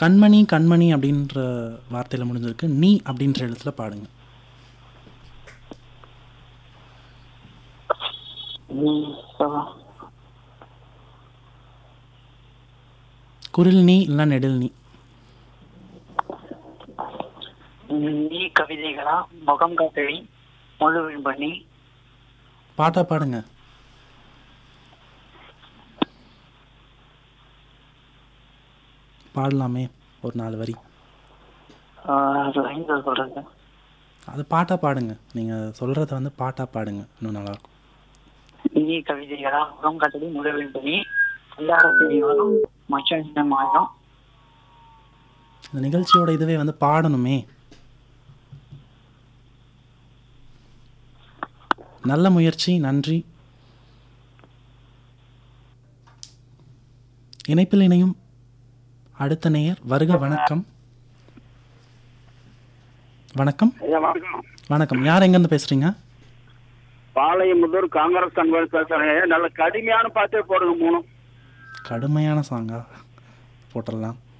கண்மணி கண்மணி அப்படின்ற வார்த்தையில் முடிஞ்சிருக்கு நீ அப்படின்ற எழுத்துல பாடுங்க நீ சொல்லா குரில் நீ இல்லைன்னா நெடில் நீ நீ கவிதைகளா முகம் காட்டவி முழுவின் பண்ணி பாட்டா பாடுங்க பாடலாமே ஒரு நாலு வரி அது ஐந்து சொல்றது அது பாட்டா பாடுங்க நீங்கள் சொல்கிறத வந்து பாட்டா பாடுங்க இன்னும் நல்லாயிருக்கும் நீ கவிதைகளா முகம் காட்டவி முழுவின் பண்ணி எல்லார தெரியவரும் மச்சம் சின்னமாயிரம் இந்த நிகழ்ச்சியோட இதுவே வந்து பாடணுமே நல்ல முயற்சி நன்றி இணைப்பில் இணையும் அடுத்த நேயர் வருக வணக்கம் வணக்கம் ஐயா வணக்கம் வணக்கம் யார் எங்கேருந்து பேசுறீங்க பாளையமுதூர் காங்கிரஸ் கன்வென்ஸ் பேசுறேன் ஐயா. நல்ல கடுமையான பாட்டே போடுங்க மூணு கடுமையான சாங்கா போட்டுடலாம்